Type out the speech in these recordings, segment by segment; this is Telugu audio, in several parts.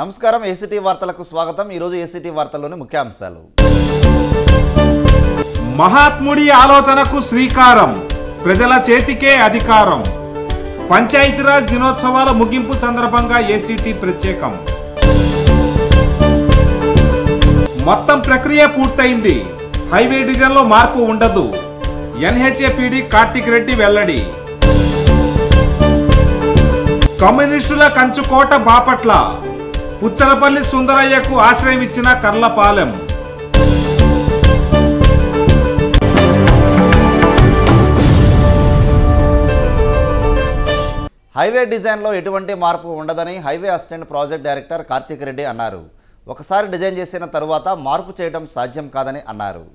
నమస్కారం ఏసీటీ వార్తలకు స్వాగతం ఈరోజు ఏసీటీ వార్తల్లోని ముఖ్యాంశాలు మహాత్ముడి ఆలోచనకు శ్రీకారం ప్రజల చేతికే అధికారం పంచాయతీరాజ్ దినోత్సవాల ముగింపు సందర్భంగా ఏసీటీ ప్రత్యేకం మొత్తం ప్రక్రియ పూర్తయింది హైవే డిజైన్లో మార్పు ఉండదు ఎన్హెచ్ఏపీడి కార్తిక్ రెడ్డి వెల్లడి కమ్యూనిస్టుల కంచుకోట బాపట్ల పుచ్చలపల్లి సుందరయ్యకు ఆశ్రయం ఇచ్చిన కర్లపాలెం హైవే డిజైన్లో ఎటువంటి మార్పు ఉండదని highway assistant project director Karthik Reddy అన్నారు ఒకసారి డిజైన్ చేసిన తరువాత మార్పు చేయడం సాధ్యం కాదని అన్నారు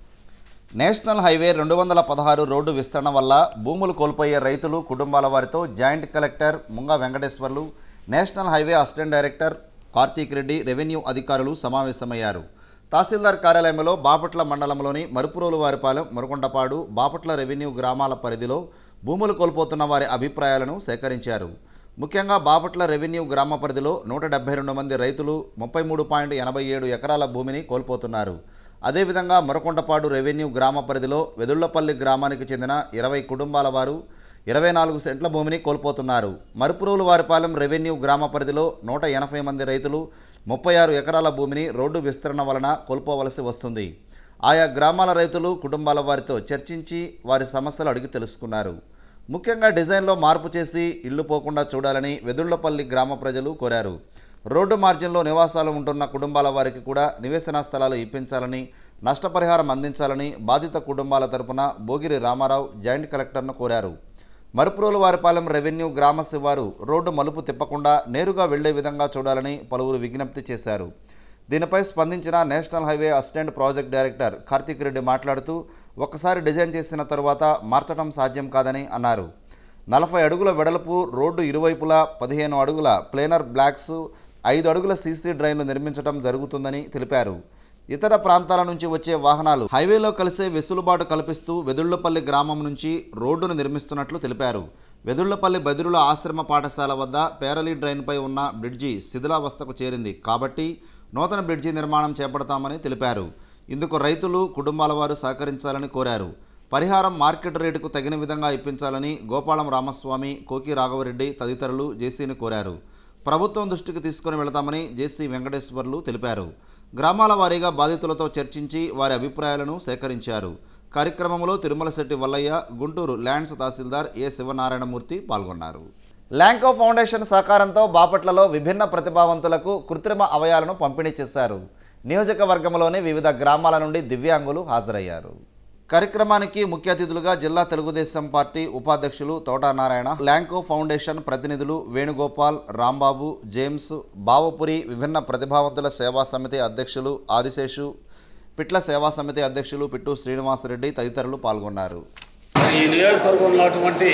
నేషనల్ హైవే రెండు వందల పదహారు రోడ్డు విస్తరణ వల్ల భూములు కోల్పోయే రైతులు కుటుంబాల వారితో joint collector Munga Venkateswarlu national highway assistant director Karthik Reddy revenue అధికారులు సమావేశమయ్యారు తహసీల్దార్ కార్యాలయంలో బాపట్ల మండలంలోని మరుపురోలు వారిపాలెం మురకొండపాడు బాపట్ల రెవెన్యూ గ్రామాల పరిధిలో భూములు కోల్పోతున్న వారి అభిప్రాయాలను సేకరించారు ముఖ్యంగా బాపట్ల రెవెన్యూ గ్రామ పరిధిలో నూట డెబ్బై రెండు మంది రైతులు ముప్పై మూడు పాయింట్ ఎనభై ఏడు ఎకరాల భూమిని కోల్పోతున్నారు అదేవిధంగా మొరకొండపాడు రెవెన్యూ గ్రామ పరిధిలో వెదుళ్లపల్లి గ్రామానికి చెందిన ఇరవై కుటుంబాల వారు ఇరవై నాలుగు సెంట్ల భూమిని కోల్పోతున్నారు మరుపురోలు వారిపాలెం రెవెన్యూ గ్రామ పరిధిలో నూట ఎనభై మంది రైతులు ముప్పై ఆరు ఎకరాల భూమిని రోడ్డు విస్తరణ వలన కోల్పోవలసి వస్తుంది ఆయా గ్రామాల రైతులు కుటుంబాల వారితో చర్చించి వారి సమస్యలు అడిగి తెలుసుకున్నారు ముఖ్యంగా డిజైన్లో మార్పు చేసి ఇల్లు పోకుండా చూడాలని వెదుళ్లపల్లి గ్రామ ప్రజలు కోరారు రోడ్డు మార్జిన్లో నివాసాలు ఉంటున్న కుటుంబాల వారికి కూడా నివేశన స్థలాలు ఇప్పించాలని నష్టపరిహారం అందించాలని బాధిత కుటుంబాల తరపున భోగిరి రామారావు జాయింట్ కలెక్టర్ను కోరారు మరుపురోలు వారిపాలెం రెవెన్యూ గ్రామ శివారు రోడ్డు మలుపు తిప్పకుండా నేరుగా వెళ్లే విధంగా చూడాలని పలువురు విజ్ఞప్తి చేశారు దీనిపై స్పందించిన national highway assistant project director Karthik Reddy మాట్లాడుతూ ఒక్కసారి డిజైన్ చేసిన తరువాత మార్చడం సాధ్యం కాదని అన్నారు నలభై అడుగుల వెడల్పు రోడ్డు ఇరువైపులా పదిహేను అడుగుల ప్లేనర్ బ్లాక్స్ ఐదు అడుగుల సీసీ డ్రైన్లు నిర్మించడం జరుగుతుందని తెలిపారు ఇతర ప్రాంతాల నుంచి వచ్చే వాహనాలు హైవేలో కలిసే వెసులుబాటు కల్పిస్తూ వెదుళ్లపల్లి గ్రామం నుంచి రోడ్డును నిర్మిస్తున్నట్లు తెలిపారు వెదుళ్లపల్లి బదిరుల ఆశ్రమ పాఠశాల వద్ద పేరలీ డ్రైన్పై ఉన్న బ్రిడ్జి శిథిలావస్థకు చేరింది కాబట్టి నూతన బ్రిడ్జి నిర్మాణం చేపడతామని తెలిపారు ఇందుకు రైతులు కుటుంబాల వారు సహకరించాలని కోరారు పరిహారం మార్కెట్ రేటుకు తగిన విధంగా ఇప్పించాలని గోపాలం రామస్వామి కోకి రాఘవరెడ్డి తదితరులు జేసీని కోరారు ప్రభుత్వం దృష్టికి తీసుకుని వెళతామని జేసీ వెంకటేశ్వర్లు తెలిపారు గ్రామాల వారీగా బాధితులతో చర్చించి వారి అభిప్రాయాలను సేకరించారు కార్యక్రమంలో తిరుమలశెట్టి వల్లయ్య గుంటూరు ల్యాండ్స్ తహసీల్దార్ ఏ శివనారాయణమూర్తి పాల్గొన్నారు ల్యాంకో ఫౌండేషన్ సహకారంతో బాపట్లలో విభిన్న ప్రతిభావంతులకు కృత్రిమ అవయాలను పంపిణీ చేశారు నియోజకవర్గంలోని వివిధ గ్రామాల నుండి దివ్యాంగులు హాజరయ్యారు కార్యక్రమానికి ముఖ్య అతిథులుగా జిల్లా తెలుగుదేశం పార్టీ ఉపాధ్యక్షులు తోటా నారాయణ ల్యాంకో ఫౌండేషన్ ప్రతినిధులు వేణుగోపాల్ రాంబాబు జేమ్స్ బావపురి విభిన్న ప్రతిభావంతుల సేవా సమితి అధ్యక్షులు ఆదిశేషు పిట్ల సేవా సమితి అధ్యక్షులు పిట్టు శ్రీనివాసరెడ్డి తదితరులు పాల్గొన్నారు ఈ నియోజకవర్గంలో ఉన్నటువంటి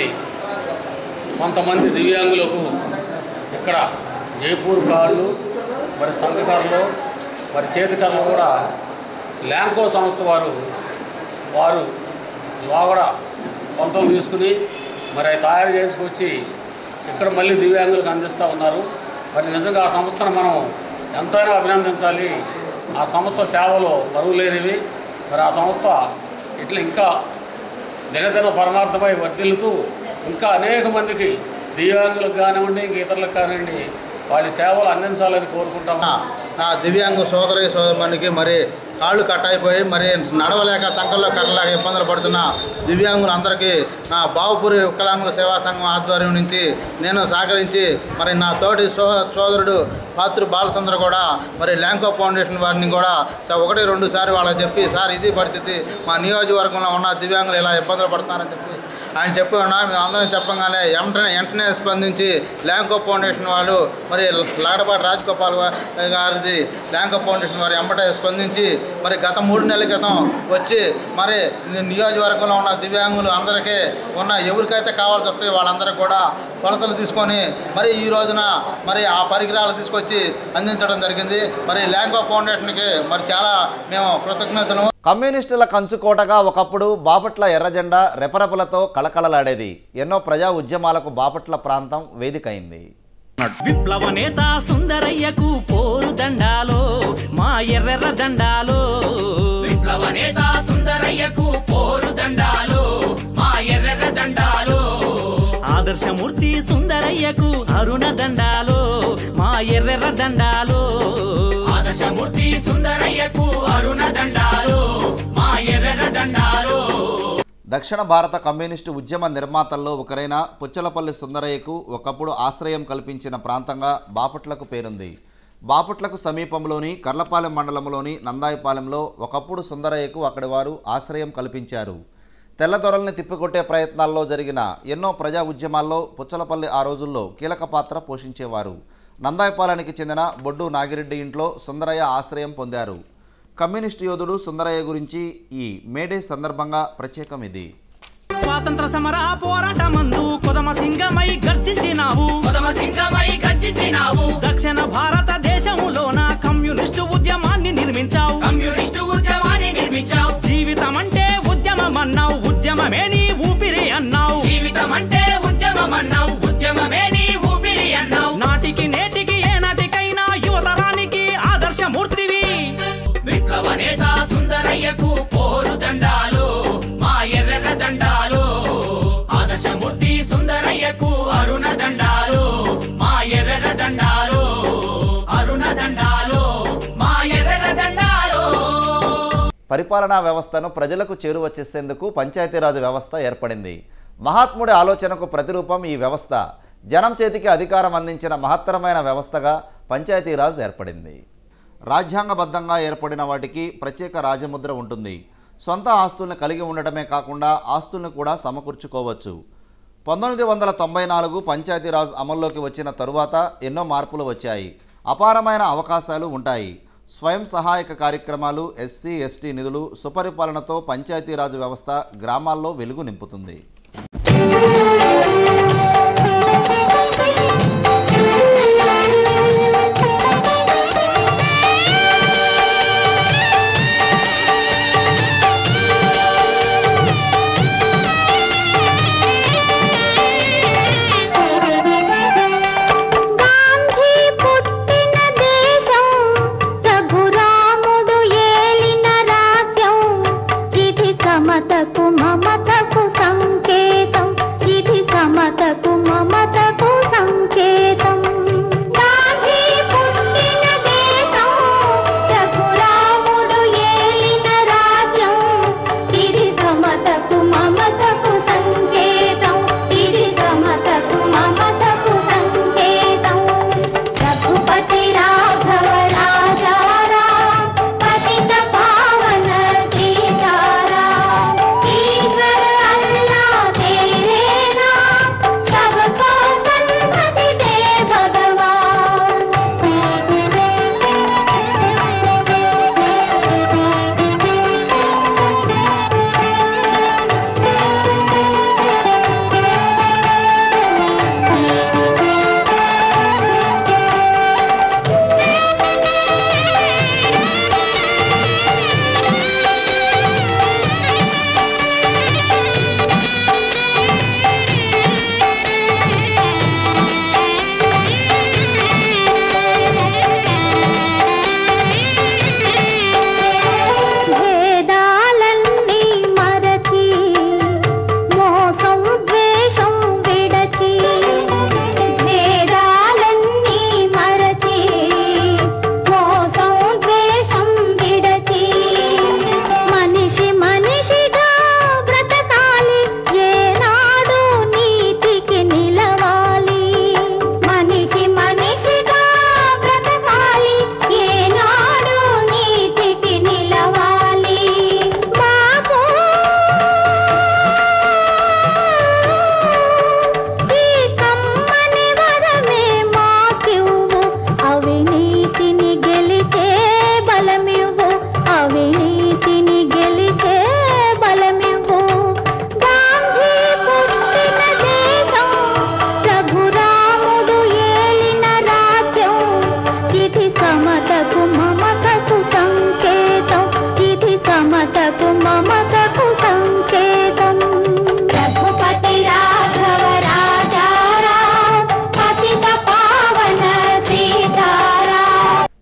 కొంతమంది దివ్యాంగులకు ఇక్కడ జైపూర్ కార్లు మరి సంఘకారులు మరి చేతికర్లు కూడా ల్యాంకో సంస్థ వారు వారు లోగడ కొలతలు తీసుకుని మరి అవి తయారు చేసుకొచ్చి ఇక్కడ మళ్ళీ దివ్యాంగులకు అందిస్తూ ఉన్నారు మరి నిజంగా ఆ సంస్థను మనం ఎంతైనా అభినందించాలి ఆ సంస్థ సేవలు పరువులేనివి మరి ఆ సంస్థ ఇట్లా ఇంకా దినదిన పరమార్థమై వర్ధిల్లుతూ ఇంకా అనేక మందికి దివ్యాంగులకు కానివ్వండి ఇంక ఇతరులకు కానివ్వండి వాళ్ళ సేవలు అందించాలని కోరుకుంటాము నా- నా దివ్యాంగ సోదరి సోదరునికి మరి కాళ్ళు కట్టాయిపోయి మరి నడవలేక సంకల్లో కర్రలేక ఇబ్బందులు పడుతున్న దివ్యాంగులందరికీ నా బావుపూరి వికలాంగుల సేవా సంఘం ఆధ్వర్యం నుంచి నేను సహకరించి మరి నా తోటి సో సోదరుడు పాత్రు బాలచంద్ర కూడా మరి ల్యాంకో ఫౌండేషన్ వారిని కూడా స- ఒకటి రెండు సార్లు వాళ్ళకి చెప్పి సార్ ఇది పరిస్థితి మా నియోజకవర్గంలో ఉన్న దివ్యాంగులు ఇలా ఇబ్బందులు పడుతున్నారని చెప్పి ఆయన చెప్పి ఉన్నా మేము అందరం చెప్పగానే వెంటనే వెంటనే స్పందించి ల్యాంకో ఫౌండేషన్ వాళ్ళు మరి లాడపాటి రాజగోపాల్ గా- గారిది ల్యాంకో ఫౌండేషన్ వారు వెంబటే స్పందించి మరి గత మూడు నెలల క్రితం వచ్చి మరి నియోజకవర్గంలో ఉన్న దివ్యాంగులు అందరికీ ఉన్న ఎవరికైతే కావాల్సి వస్తాయో వాళ్ళందరికీ కూడా కొలతలు తీసుకొని మరి ఈ రోజున మరి ఆ పరికరాలు తీసుకొచ్చి అందించడం జరిగింది మరి ల్యాంకో ఫౌండేషన్కి మరి చాలా మేము కృతజ్ఞతలు కమ్యూనిస్టుల కంచుకోటగా ఒకప్పుడు బాపట్ల ఎర్రజెండా రెపరెపలతో కళకళలాడేది ఎన్నో ప్రజా ఉద్యమాలకు బాపట్ల ప్రాంతం వేదికైంది విప్లవ నేత సుందరయ్యకు పోరు దండాలో మా ఎర్రెర్ర దండాలో విప్లవ నేత సుందరయ్యకు పోరు దండాలు మా ఎర్రెర్ర దండాలు ఆదర్శమూర్తి సుందరయ్యకు అరుణ దండాలో మా ఎర్రెర్ర దండాలో ఆదర్శమూర్తి సుందరయ్యకు అరుణ దండాలు మా ఎర్రెర్ర దండాలు దక్షిణ భారత కమ్యూనిస్టు ఉద్యమ నిర్మాతల్లో ఒకరైన పుచ్చలపల్లి సుందరయ్యకు ఒకప్పుడు ఆశ్రయం కల్పించిన ప్రాంతంగా బాపట్లకు పేరుంది బాపట్లకు సమీపంలోని కర్లపాలెం మండలంలోని నందాయిపాలెంలో ఒకప్పుడు సుందరయ్యకు అక్కడి వారు ఆశ్రయం కల్పించారు తెల్లదొరల్ని తిప్పికొట్టే ప్రయత్నాల్లో జరిగిన ఎన్నో ప్రజా ఉద్యమాల్లో పుచ్చలపల్లి ఆ రోజుల్లో కీలక పాత్ర పోషించేవారు నందాయిపాలెనికి చెందిన బొడ్డు నాగిరెడ్డి ఇంట్లో సుందరయ్య ఆశ్రయం పొందారు కమ్యూనిస్టు యోధుడు సుందరయ్య గురించి ఈ మేడే సందర్భంగా ప్రత్యేకం ఇది స్వాతంత్ర సమర పోరాటమందు కొదమ సింగమై గర్జించినావు కొదమ సింగమై గర్జించినావు దక్షిణ భారతదేశంలోన కమ్యూనిస్టు ఉద్యమాన్ని నిర్మించావు కమ్యూనిస్టు ఉద్యమాన్ని నిర్మించావు జీవితం అంటే ఉద్యమం అన్నావు ఉద్యమమే నీ ఊపిరి అన్నావు జీవితం అంటే ఉద్యమం అన్నావు ఉద్యమమే నీ ఊపిరి అన్నావు నాటికి నేటికి ఏ నాటికైనా యువతరానికి ఆదర్శమూర్తివి విప్లవ నేత సుందరయ్యకు పోరు దండాలు మా ఎర్రెర్ర దండాలు ఆదర్శమూర్తి సుందరయ్యకు అరుణ దండాలు మా ఎర్రెర్ర దండాలు అరుణ దండాలు మా ఎర్రెర్ర దండాలు పరిపాలనా వ్యవస్థను ప్రజలకు చేరువ చేసేందుకు పంచాయతీరాజ్ వ్యవస్థ ఏర్పడింది మహాత్ముడి ఆలోచనకు ప్రతిరూపం ఈ వ్యవస్థ జనం చేతికి అధికారం అందించిన మహత్తరమైన వ్యవస్థగా పంచాయతీరాజ్ ఏర్పడింది రాజ్యాంగబద్ధంగా ఏర్పడిన వాటికి ప్రత్యేక రాజముద్ర ఉంటుంది సొంత ఆస్తుల్ని కలిగి ఉండటమే కాకుండా ఆస్తుల్ని కూడా సమకూర్చుకోవచ్చు పంతొమ్మిది వందల తొంభై నాలుగు పంచాయతీరాజ్ అమల్లోకి వచ్చిన తరువాత ఎన్నో మార్పులు వచ్చాయి అపారమైన అవకాశాలు ఉంటాయి స్వయం సహాయక కార్యక్రమాలు ఎస్సీ ఎస్టీ నిధులు సుపరిపాలనతో పంచాయతీరాజ్ వ్యవస్థ గ్రామాల్లో వెలుగు నింపుతుంది గాంధీ పుట్టిన దేశం రఘురాముడు ఏలిన రాజ్యం ఇది సమతకు మమతకు సంకేతం ఇది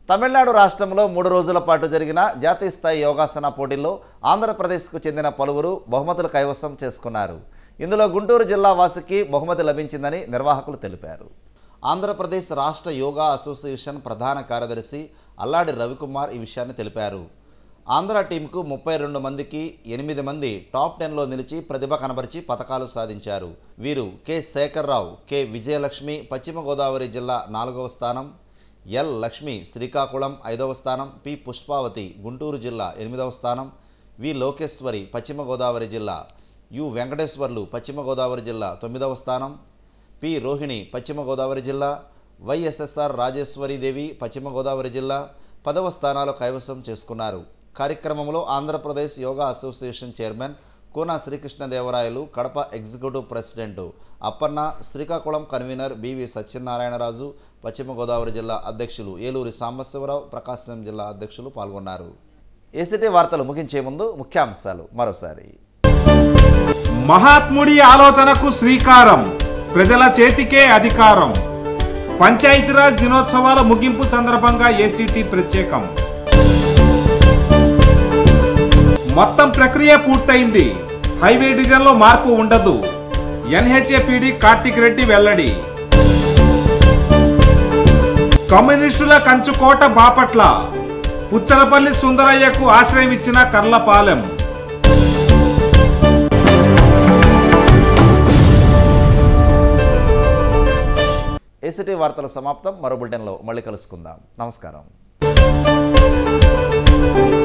తమిళనాడు రాష్ట్రంలో మూడు రోజుల పాటు జరిగిన జాతీయ స్థాయి యోగాసన పోటీల్లో ఆంధ్రప్రదేశ్కు చెందిన పలువురు బహుమతులు కైవసం చేసుకున్నారు ఇందులో గుంటూరు జిల్లా వాసికి బహుమతి లభించిందని నిర్వాహకులు తెలిపారు ఆంధ్రప్రదేశ్ రాష్ట్ర యోగా అసోసియేషన్ ప్రధాన కార్యదర్శి అల్లాడి రవికుమార్ ఈ విషయాన్ని తెలిపారు ఆంధ్ర టీంకు ముప్పై రెండు మందికి ఎనిమిది మంది టాప్ టెన్లో నిలిచి ప్రతిభ కనబరిచి పథకాలు సాధించారు వీరు కె శేఖర్రావు కె విజయలక్ష్మి పశ్చిమ గోదావరి జిల్లా నాలుగవ స్థానం ఎల్ లక్ష్మి శ్రీకాకుళం ఐదవ స్థానం పి పుష్పావతి గుంటూరు జిల్లా ఎనిమిదవ స్థానం వి లోకేశ్వరి పశ్చిమ గోదావరి జిల్లా యు వెంకటేశ్వర్లు పశ్చిమ గోదావరి జిల్లా తొమ్మిదవ స్థానం పి రోహిణి పశ్చిమ గోదావరి జిల్లా వైఎస్ఎస్ఆర్ రాజేశ్వరీదేవి పశ్చిమ గోదావరి జిల్లా పదవ స్థానాలు కైవసం చేసుకున్నారు కార్యక్రమంలో Andhra Pradesh yoga association chairman Kona Srikrishnadevarayalu Kadapa executive president Appanna Srikakulam convener BV Satyanarayanaraju పశ్చిమ గోదావరి జిల్లా అధ్యక్షులు ఏలూరి సాంబశివరావు ప్రకాశం జిల్లా అధ్యక్షులు పాల్గొన్నారు ఏసీటీ వార్తలు ముగించే ముందు ముఖ్యాంశాలు మరోసారి మహాత్ముడి ఆలోచనకు శ్రీకారం ప్రజల చేతికే అధికారం పంచాయతీరాజ్ దినోత్సవాల ముగింపు సందర్భంగా ఏసీటీ ప్రత్యేకం మొత్తం ప్రక్రియ పూర్తయింది హైవే డిజైన్లో మార్పు ఉండదు ఎన్హెచ్ఏపీడి కార్తిక్ రెడ్డి వెల్లడి కమ్యూనిస్టుల కంచుకోట బాపట్ల పుచ్చలపల్లి సుందరయ్యకు ఆశ్రయం ఇచ్చిన కర్లపాలెం ఏసీటీ వార్తలు సమాప్తం మరో బులెటిన్లో మళ్ళీ కలుసుకుందాం నమస్కారం